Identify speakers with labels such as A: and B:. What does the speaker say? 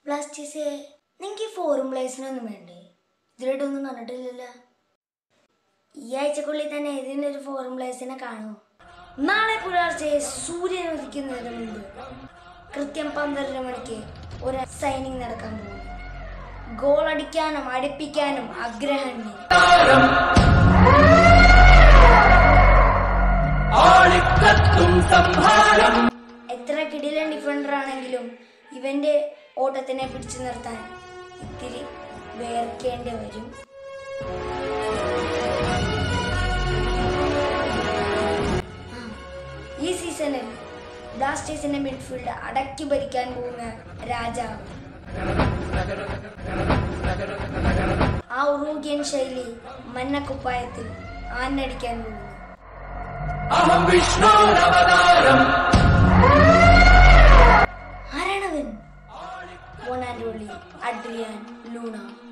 A: Blasters നിങ്ങൾക്ക് ഈ ഫോർമുലേഷനൊന്നും വേണ്ടേ ഇതിലായിട്ടൊന്നും കണ്ടിട്ടില്ലല്ലോ ഈ ആഴ്ചക്കുള്ളിൽ തന്നെ ഇതിനൊരു ഫോർമുലേഷനെ കാണുമോ നാളെ പുലർച്ചെ സൂര്യൻ ഉദിക്കുന്നതിന് മുമ്പ് കൃത്യം പന്ത്രണ്ട് മണിക്ക് ഒരു സൈനിങ് നടക്കാൻ പോകുന്നു ഗോൾ അടിക്കാനും അടുപ്പിക്കാനും ആഗ്രഹമുണ്ട്
B: ആളിക്കത്തും സംഹാരം
A: എത്ര കിടിലൻ ഡിഫൻഡർ ആണെങ്കിലും ഇവന്റെ ഓട്ടത്തിനെ പിടിച്ചു നിർത്താൻ ഇത്തിരി വേർക്കേണ്ടി വരും ആ, ഈ സീസണിൽ ബ്ലാസ്റ്റേഴ്സിന്റെ മിഡ്ഫീൽഡ് അടക്കി ഭരിക്കാൻ പോകുന്ന രാജാവ് ആ ഉറൂഗ്യൻ ശൈലി മന്നക്കുപ്പായത്തിൽ ആഞ്ഞടിക്കാൻ പോകുന്നു
B: അഹം വിഷ്ണോരവതാരം
A: ആരാണവൻ one and only Adrian Luna